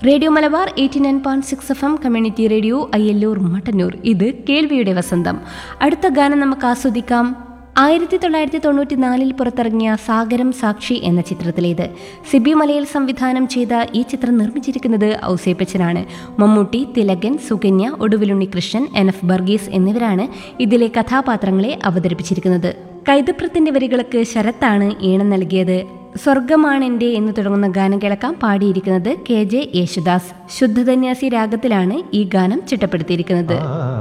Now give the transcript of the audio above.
radio Malabar eighty nine point six F M community radio Ayyallur Mattannur ഇത് കേൾവിയുടെ വസന്തം അടുത്ത ഗാനം നമുക്ക് ആസ്വദിക്കാം ആയിരത്തി തൊള്ളായിരത്തി തൊണ്ണൂറ്റി നാലിൽ പുറത്തിറങ്ങിയ സാഗരം സാക്ഷി എന്ന ചിത്രത്തിലേത് സിബി മലയിൽ സംവിധാനം ചെയ്ത ഈ ചിത്രം നിർമ്മിച്ചിരിക്കുന്നത് ഔസേപ്പച്ചനാണ് മമ്മൂട്ടി തിലകൻ സുകന്യ ഒടുവിലുണ്ണികൃഷ്ണൻ എൻ എഫ് ബർഗീസ് എന്നിവരാണ് ഇതിലെ കഥാപാത്രങ്ങളെ അവതരിപ്പിച്ചിരിക്കുന്നത് കൈതപ്രത്തിന്റെ വരികൾക്ക് ശരത്താണ് ഈണം നൽകിയത് സ്വർഗമാണെന്റെ എന്ന് തുടങ്ങുന്ന ഗാനം കേൾക്കാം പാടിയിരിക്കുന്നത് കെ ജെ യേശുദാസ് ശുദ്ധധന്യാസി രാഗത്തിലാണ് ഈ ഗാനം ചിട്ടപ്പെടുത്തിയിരിക്കുന്നത്